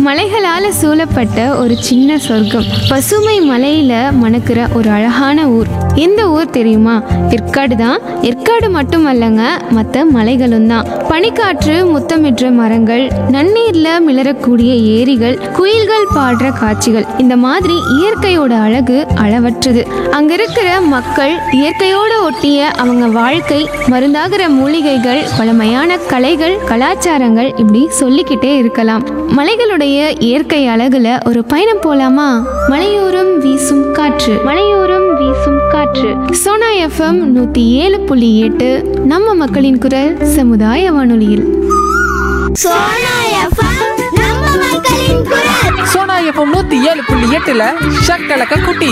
மலைகளால சூழப்பட்ட ஒரு சின்ன சொர்க்கம் பசுமை மலையில மணக்கிற ஒரு அழகான ஊர் எந்த ஊர் தெரியுமா ஏற்காடு தான் ஏற்காடு மட்டுமல்லங்க மற்ற மலைகளும் தான் பனிக்காற்று முத்தமிடுற மரங்கள் நன்னீர்ல மிளறக்கூடிய ஏரிகள் குயில்கள் பாடுற காட்சிகள் இந்த மாதிரி இயற்கையோட அழகு அளவற்றது அங்க இருக்கிற மக்கள் இயற்கையோட ஒட்டிய அவங்க வாழ்க்கை மருந்தாகிற மூலிகைகள் பழமையான கலைகள் கலாச்சாரங்கள் இப்படி சொல்லிக்கிட்டே இருக்கலாம் மலைகளுடைய இயற்கை அழகுல ஒரு பயணம் போலாமா மலையோரம் வீசும் காற்று மலையோரம் வீசும் காற்று சோனா எஃப்எம் நூத்தி ஏழு புள்ளி எட்டு நம்ம மக்களின் குரல் சமுதாய வானொலியில் சோனா எஃப்எம் நம்ம மக்களின் குரல் சோனா எஃப்எம் நூத்தி ஏழு புள்ளி எட்டுல ஷக்கலக்க குட்டி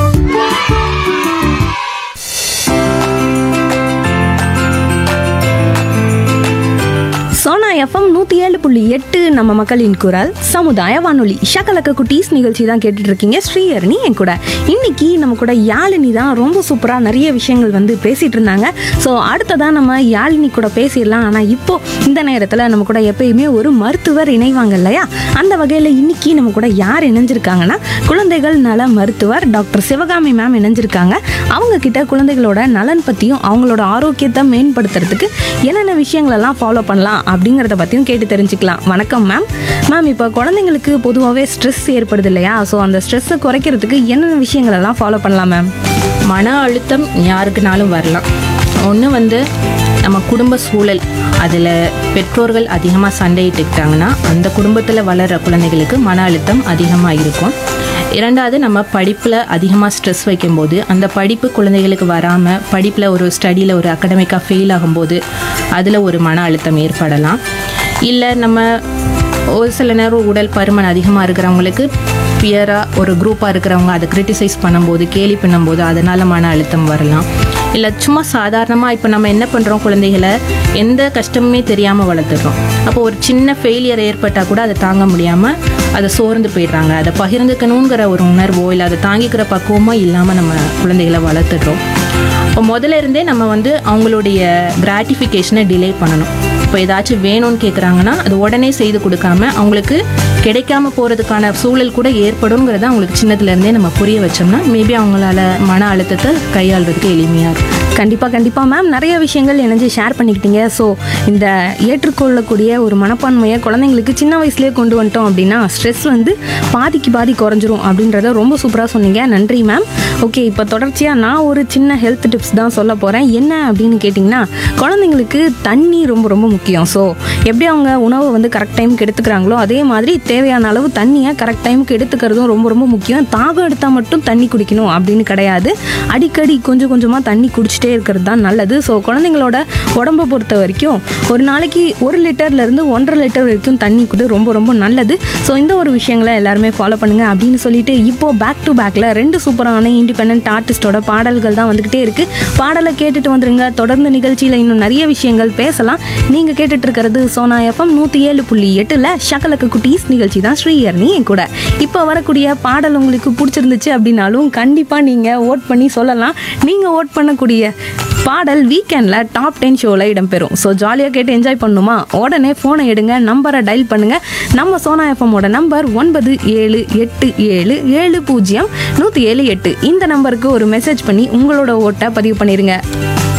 சோனா எஃப்எம் நூற்றி ஏழு புள்ளி எட்டு நம்ம மக்களின் குரல் சமுதாய வானொலி ஷக்கலக்க குட்டீஸ் நிகழ்ச்சி தான் கேட்டுட்டு இருக்கீங்க ஸ்ரீஹரணி என் கூட இன்னைக்கு நம்ம கூட யாழினி தான் ரொம்ப சூப்பராக நிறைய விஷயங்கள் வந்து பேசிட்டு இருந்தாங்க ஸோ அடுத்ததான் நம்ம யாழினி கூட பேசிடலாம் ஆனால் இப்போ இந்த நேரத்தில் நம்ம கூட எப்பயுமே ஒரு மருத்துவர் இணைவாங்க இல்லையா அந்த வகையில் இன்னைக்கு நம்ம கூட யார் இணைஞ்சிருக்காங்கன்னா குழந்தைகள் நல மருத்துவர் டாக்டர் சிவகாமி மேம் இணைஞ்சிருக்காங்க அவங்க கிட்ட குழந்தைகளோட நலன் பற்றியும் அவங்களோட ஆரோக்கியத்தை மேம்படுத்துறதுக்கு என்னென்ன விஷயங்களெல்லாம் ஃபாலோ பண்ணலாம் அப்படிங்கிறத பற்றியும் கேட்டு தெரிஞ்சுக்கலாம் வணக்கம் மேம் மேம் இப்போ குழந்தைங்களுக்கு பொதுவாகவே ஸ்ட்ரெஸ் ஏற்படுது இல்லையா ஸோ அந்த ஸ்ட்ரெஸ்ஸை குறைக்கிறதுக்கு என்னென்ன விஷயங்களெல்லாம் ஃபாலோ பண்ணலாம் மேம் மன அழுத்தம் யாருக்குனாலும் வரலாம் ஒன்று வந்து நம்ம குடும்ப சூழல் அதில் பெற்றோர்கள் அதிகமாக சண்டையிட்டுக்கிட்டாங்கன்னா அந்த குடும்பத்தில் வளர்கிற குழந்தைகளுக்கு மன அழுத்தம் அதிகமாக இருக்கும் இரண்டாவது நம்ம படிப்பில் அதிகமாக ஸ்ட்ரெஸ் வைக்கும்போது அந்த படிப்பு குழந்தைகளுக்கு வராமல் படிப்பில் ஒரு ஸ்டடியில் ஒரு அகடமிக்காக ஃபெயில் ஆகும்போது அதில் ஒரு மன அழுத்தம் ஏற்படலாம் இல்லை நம்ம ஒரு சில நேரம் உடல் பருமன் அதிகமாக இருக்கிறவங்களுக்கு பியராக ஒரு குரூப்பாக இருக்கிறவங்க அதை கிரிட்டிசைஸ் பண்ணும்போது கேலி பண்ணும்போது அதனால் மன அழுத்தம் வரலாம் இல்லை சும்மா சாதாரணமாக இப்போ நம்ம என்ன பண்ணுறோம் குழந்தைகளை எந்த கஷ்டமுமே தெரியாமல் வளர்த்துடுறோம் அப்போ ஒரு சின்ன ஃபெயிலியர் ஏற்பட்டால் கூட அதை தாங்க முடியாமல் அதை சோர்ந்து போயிடுறாங்க அதை பகிர்ந்துக்கணுங்கிற ஒரு உணர்வோ இல்லை அதை தாங்கிக்கிற பக்குவமோ இல்லாமல் நம்ம குழந்தைகளை வளர்த்துடுறோம் இப்போ முதல்ல இருந்தே நம்ம வந்து அவங்களுடைய கிராட்டிஃபிகேஷனை டிலே பண்ணணும் இப்போ ஏதாச்சும் வேணும்னு கேட்குறாங்கன்னா அது உடனே செய்து கொடுக்காம அவங்களுக்கு கிடைக்காம போகிறதுக்கான சூழல் கூட ஏற்படுங்கிறத அவங்களுக்கு சின்னதுலேருந்தே நம்ம புரிய வச்சோம்னா மேபி அவங்களால மன அழுத்தத்தை கையாளுறதுக்கு எளிமையாக இருக்கும் கண்டிப்பாக கண்டிப்பாக மேம் நிறைய விஷயங்கள் இணைஞ்சு ஷேர் பண்ணிக்கிட்டீங்க ஸோ இந்த ஏற்றுக்கொள்ளக்கூடிய ஒரு மனப்பான்மையை குழந்தைங்களுக்கு சின்ன வயசுலேயே கொண்டு வந்துட்டோம் அப்படின்னா ஸ்ட்ரெஸ் வந்து பாதிக்கு பாதி குறைஞ்சிரும் அப்படின்றத ரொம்ப சூப்பராக சொன்னீங்க நன்றி மேம் ஓகே இப்போ தொடர்ச்சியாக நான் ஒரு சின்ன ஹெல்த் டிப்ஸ் தான் சொல்ல போகிறேன் என்ன அப்படின்னு கேட்டிங்கன்னா குழந்தைங்களுக்கு தண்ணி ரொம்ப ரொம்ப முக்கியம் ஸோ எப்படி அவங்க உணவை வந்து கரெக்ட் டைமுக்கு எடுத்துக்கிறாங்களோ அதே மாதிரி தேவையான அளவு தண்ணியை கரெக்ட் டைமுக்கு எடுத்துக்கிறதும் ரொம்ப ரொம்ப முக்கியம் தாகம் எடுத்தால் மட்டும் தண்ணி குடிக்கணும் அப்படின்னு கிடையாது அடிக்கடி கொஞ்சம் கொஞ்சமாக தண்ணி குடிச்சிட்டே இருக்கிறது தான் நல்லது ஸோ குழந்தைங்களோட உடம்பை பொறுத்த வரைக்கும் ஒரு நாளைக்கு ஒரு லிட்டர்லேருந்து ஒன்றரை லிட்டர் வரைக்கும் தண்ணி கூட ரொம்ப ரொம்ப நல்லது ஸோ இந்த ஒரு விஷயங்களை எல்லாருமே ஃபாலோ பண்ணுங்க அப்படின்னு சொல்லிட்டு இப்போ பேக் டு பேக்கில் ரெண்டு சூப்பரான இண்டிபெண்ட் ஆர்டிஸ்டோட பாடல்கள் தான் வந்துக்கிட்டே இருக்கு பாடலை கேட்டுட்டு வந்துருங்க தொடர்ந்து நிகழ்ச்சியில் இன்னும் நிறைய விஷயங்கள் பேசலாம் நீங்கள் கேட்டுட்டு இருக்கிறது சோனா எஃப்எம் நூற்றி ஏழு புள்ளி எட்டில் ஷக்கலக்கு குட்டீஸ் நிகழ்ச்சி தான் ஸ்ரீஹரணி என் கூட இப்போ வரக்கூடிய பாடல் உங்களுக்கு பிடிச்சிருந்துச்சு அப்படின்னாலும் கண்டிப்பாக நீங்கள் ஓட் பண்ணி சொல்லலாம் நீங்கள் ஓட் பண்ணக்கூடிய பாடல் வீக்கெண்டில் டாப் டென் ஷோவில் இடம்பெறும் ஸோ ஜாலியாக கேட்டு என்ஜாய் பண்ணுமா உடனே ஃபோனை எடுங்க நம்பரை டயல் பண்ணுங்கள் நம்ம சோனா எஃப்எம்மோட நம்பர் ஒன்பது ஏழு எட்டு ஏழு ஏழு பூஜ்ஜியம் நூற்றி ஏழு எட்டு இந்த நம்பருக்கு ஒரு மெசேஜ் பண்ணி உங்களோட ஓட்டை பதிவு பண்ணிடுங்க